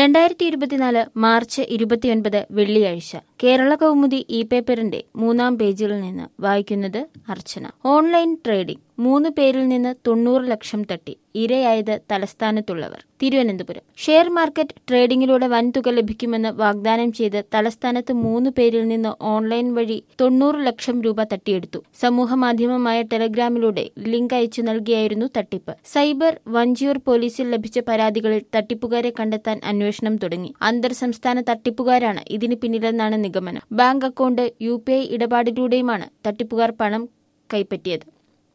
രണ്ടായിരത്തി ഇരുപത്തിനാല് മാർച്ച് ഇരുപത്തിയൊൻപത് വെള്ളിയാഴ്ച കേരള കൗമുദി ഇ പേപ്പറിന്റെ മൂന്നാം പേജിൽ നിന്ന് വായിക്കുന്നത് അർച്ചന ഓൺലൈൻ ട്രേഡിംഗ് മൂന്ന് പേരിൽ നിന്ന് തൊണ്ണൂറ് ലക്ഷം തട്ടി ഇരയായത് തലസ്ഥാനത്തുള്ളവർ തിരുവനന്തപുരം ഷെയർ മാർക്കറ്റ് ട്രേഡിംഗിലൂടെ വൻതുക ലഭിക്കുമെന്ന് വാഗ്ദാനം ചെയ്ത് തലസ്ഥാനത്ത് മൂന്ന് പേരിൽ നിന്ന് ഓൺലൈൻ വഴി തൊണ്ണൂറ് ലക്ഷം രൂപ തട്ടിയെടുത്തു സമൂഹ മാധ്യമമായ ടെലഗ്രാമിലൂടെ ലിങ്ക് അയച്ചു നൽകിയായിരുന്നു തട്ടിപ്പ് സൈബർ വഞ്ചിയൂർ പോലീസിൽ ലഭിച്ച പരാതികളിൽ തട്ടിപ്പുകാരെ കണ്ടെത്താൻ അന്വേഷണം തുടങ്ങി അന്തർ സംസ്ഥാന തട്ടിപ്പുകാരാണ് ഇതിന് പിന്നിലെന്നാണ് നിഗമനം ബാങ്ക് അക്കൗണ്ട് യു ഇടപാടിലൂടെയുമാണ് തട്ടിപ്പുകാർ പണം കൈപ്പറ്റിയത്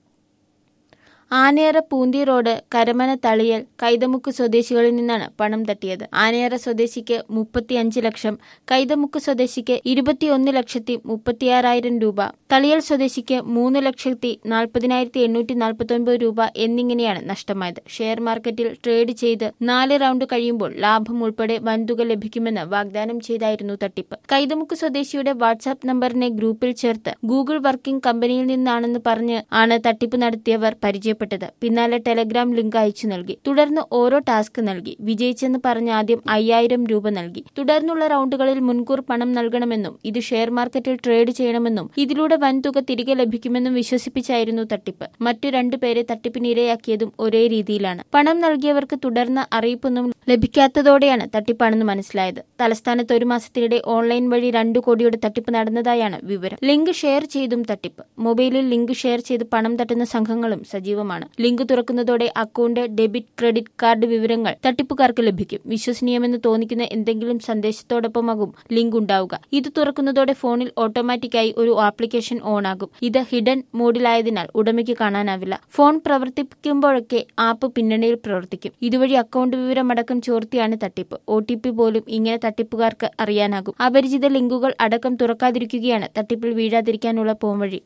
ആനയറ പൂന്തി റോഡ് കരമന തളിയൽ കൈതമുക്ക് സ്വദേശികളിൽ നിന്നാണ് പണം തട്ടിയത് ആനയറ സ്വദേശിക്ക് മുപ്പത്തിയഞ്ച് ലക്ഷം കൈതമുക്ക് സ്വദേശിക്ക് ഇരുപത്തിയൊന്ന് ലക്ഷത്തി മുപ്പത്തിയാറായിരം രൂപ തളിയൽ സ്വദേശിക്ക് മൂന്ന് ലക്ഷത്തി നാൽപ്പതിനായിരത്തി എണ്ണൂറ്റി നാൽപ്പത്തൊൻപത് രൂപ എന്നിങ്ങനെയാണ് നഷ്ടമായത് ഷെയർ മാർക്കറ്റിൽ ട്രേഡ് ചെയ്ത് നാല് റൗണ്ട് കഴിയുമ്പോൾ ലാഭം ഉൾപ്പെടെ വൻതുക ലഭിക്കുമെന്ന് വാഗ്ദാനം ചെയ്തായിരുന്നു തട്ടിപ്പ് കൈതമുക്ക് സ്വദേശിയുടെ വാട്സാപ്പ് നമ്പറിനെ ഗ്രൂപ്പിൽ ചേർത്ത് ഗൂഗിൾ വർക്കിംഗ് കമ്പനിയിൽ നിന്നാണെന്ന് പറഞ്ഞ് ആണ് തട്ടിപ്പ് നടത്തിയവർ പരിചയപ്പെട്ടത് പിന്നാലെ ടെലഗ്രാം ലിങ്ക് അയച്ചു നൽകി തുടർന്ന് ഓരോ ടാസ്ക് നൽകി വിജയിച്ചെന്ന് പറഞ്ഞ് ആദ്യം അയ്യായിരം രൂപ നൽകി തുടർന്നുള്ള റൗണ്ടുകളിൽ മുൻകൂർ പണം നൽകണമെന്നും ഇത് ഷെയർ മാർക്കറ്റിൽ ട്രേഡ് ചെയ്യണമെന്നും ഇതിലൂടെ വൻതുക തിരികെ ലഭിക്കുമെന്നും വിശ്വസിപ്പിച്ചായിരുന്നു തട്ടിപ്പ് മറ്റു രണ്ടുപേരെ തട്ടിപ്പിനിരയാക്കിയതും ഒരേ രീതിയിലാണ് പണം നൽകിയവർക്ക് തുടർന്ന് അറിയിപ്പൊന്നും ലഭിക്കാത്തതോടെയാണ് തട്ടിപ്പാണെന്ന് മനസ്സിലായത് തലസ്ഥാനത്ത് ഒരു മാസത്തിനിടെ ഓൺലൈൻ വഴി രണ്ടു കോടിയുടെ തട്ടിപ്പ് നടന്നതായാണ് വിവരം ലിങ്ക് ഷെയർ ചെയ്തും തട്ടിപ്പ് മൊബൈലിൽ ലിങ്ക് ഷെയർ ചെയ്ത് പണം തട്ടുന്ന സംഘങ്ങളും സജീവമാണ് ലിങ്ക് തുറക്കുന്നതോടെ അക്കൗണ്ട് ഡെബിറ്റ് ക്രെഡിറ്റ് കാർഡ് വിവരങ്ങൾ തട്ടിപ്പുകാർക്ക് ലഭിക്കും വിശ്വസനീയമെന്ന് തോന്നിക്കുന്ന എന്തെങ്കിലും സന്ദേശത്തോടൊപ്പമാകും ലിങ്ക് ഉണ്ടാവുക ഇത് തുറക്കുന്നതോടെ ഫോണിൽ ഓട്ടോമാറ്റിക്കായി ഒരു ആപ്ലിക്കേഷൻ ഓൺ ആകും ഇത് ഹിഡൻ മോഡിലായതിനാൽ ഉടമയ്ക്ക് കാണാനാവില്ല ഫോൺ പ്രവർത്തിപ്പിക്കുമ്പോഴൊക്കെ ആപ്പ് പിന്നണിയിൽ പ്രവർത്തിക്കും ഇതുവഴി അക്കൗണ്ട് വിവരമടക്കം ചോർത്തിയാണ് തട്ടിപ്പ് ഒ പോലും ഇങ്ങനെ തട്ടിപ്പുകാർക്ക് അറിയാനാകും അപരിചിത ലിങ്കുകൾ അടക്കം തുറക്കാതിരിക്കുകയാണ് തട്ടിപ്പിൽ വീഴാതിരിക്കാനുള്ള പോംവഴി